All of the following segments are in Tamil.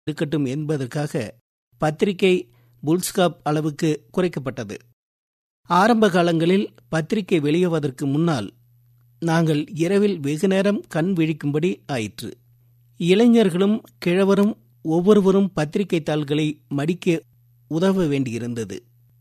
இருக்கட்டும் என்பதற்காக பத்திரிகை புல்ஸ்காப் அளவுக்கு குறைக்கப்பட்டது ஆரம்ப காலங்களில் பத்திரிகை வெளியாவதற்கு முன்னால் நாங்கள் இரவில் வெகுநேரம் கண் விழிக்கும்படி ஆயிற்று இளைஞர்களும் கிழவரும் ஒவ்வொருவரும் பத்திரிகை தாள்களை மடிக்க உதவ வேண்டியிருந்தது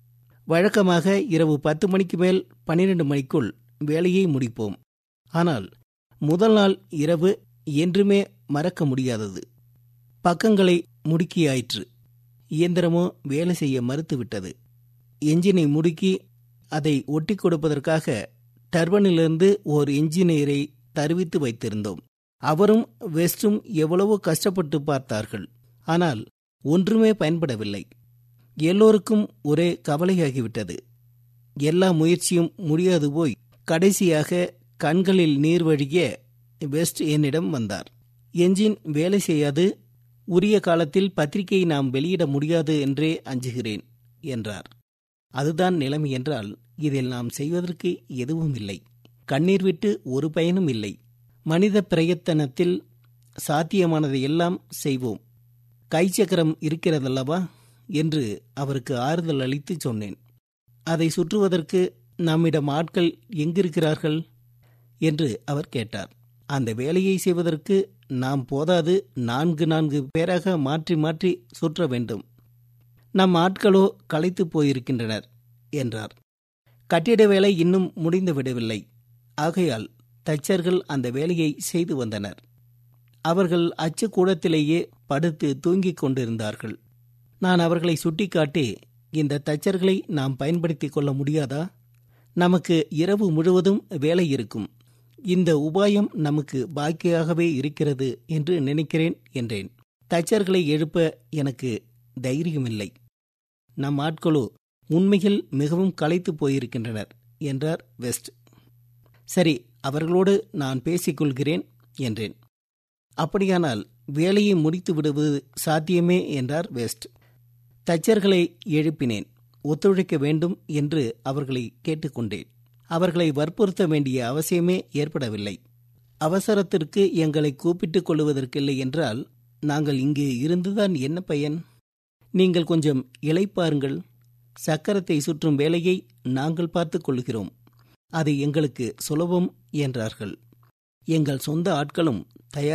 வழக்கமாக இரவு பத்து மணிக்கு மேல் பன்னிரண்டு மணிக்குள் வேலையை முடிப்போம் ஆனால் முதல் நாள் இரவு என்றுமே மறக்க முடியாதது பக்கங்களை முடுக்கியாயிற்று இயந்திரமோ வேலை செய்ய மறுத்துவிட்டது எஞ்சினை முடுக்கி அதை ஒட்டி கொடுப்பதற்காக டர்பனிலிருந்து ஓர் என்ஜினியரை தருவித்து வைத்திருந்தோம் அவரும் வெஸ்டும் எவ்வளவோ கஷ்டப்பட்டு பார்த்தார்கள் ஆனால் ஒன்றுமே பயன்படவில்லை எல்லோருக்கும் ஒரே கவலையாகிவிட்டது எல்லா முயற்சியும் முடியாது போய் கடைசியாக கண்களில் நீர் வழிய வெஸ்ட் என்னிடம் வந்தார் என்ஜின் வேலை செய்யாது உரிய காலத்தில் பத்திரிகையை நாம் வெளியிட முடியாது என்றே அஞ்சுகிறேன் என்றார் அதுதான் நிலைமை என்றால் இதில் நாம் செய்வதற்கு எதுவும் இல்லை கண்ணீர் விட்டு ஒரு பயனும் இல்லை மனித பிரயத்தனத்தில் சாத்தியமானதை எல்லாம் செய்வோம் கைச்சக்கரம் இருக்கிறதல்லவா என்று அவருக்கு ஆறுதல் அளித்து சொன்னேன் அதை சுற்றுவதற்கு நம்மிடம் ஆட்கள் எங்கிருக்கிறார்கள் என்று அவர் கேட்டார் அந்த வேலையை செய்வதற்கு நாம் போதாது நான்கு நான்கு பேராக மாற்றி மாற்றி சுற்ற வேண்டும் நம் ஆட்களோ களைத்து போயிருக்கின்றனர் என்றார் கட்டிட வேலை இன்னும் முடிந்து விடவில்லை ஆகையால் தச்சர்கள் அந்த வேலையை செய்து வந்தனர் அவர்கள் அச்சுக்கூடத்திலேயே படுத்து தூங்கிக் கொண்டிருந்தார்கள் நான் அவர்களை சுட்டிக்காட்டி இந்த தச்சர்களை நாம் பயன்படுத்திக் கொள்ள முடியாதா நமக்கு இரவு முழுவதும் வேலை இருக்கும் இந்த உபாயம் நமக்கு பாக்கியாகவே இருக்கிறது என்று நினைக்கிறேன் என்றேன் தச்சர்களை எழுப்ப எனக்கு தைரியமில்லை நம் ஆட்களோ உண்மையில் மிகவும் களைத்து போயிருக்கின்றனர் என்றார் வெஸ்ட் சரி அவர்களோடு நான் பேசிக்கொள்கிறேன் என்றேன் அப்படியானால் வேலையை முடித்து விடுவது சாத்தியமே என்றார் வெஸ்ட் தச்சர்களை எழுப்பினேன் ஒத்துழைக்க வேண்டும் என்று அவர்களை கேட்டுக்கொண்டேன் அவர்களை வற்புறுத்த வேண்டிய அவசியமே ஏற்படவில்லை அவசரத்திற்கு எங்களை கூப்பிட்டுக் கொள்வதற்கில்லை என்றால் நாங்கள் இங்கு இருந்துதான் என்ன பயன் நீங்கள் கொஞ்சம் இளைப்பாருங்கள் சக்கரத்தை சுற்றும் வேலையை நாங்கள் பார்த்துக் கொள்கிறோம் அது எங்களுக்கு சுலபம் என்றார்கள் எங்கள் சொந்த ஆட்களும் தயார்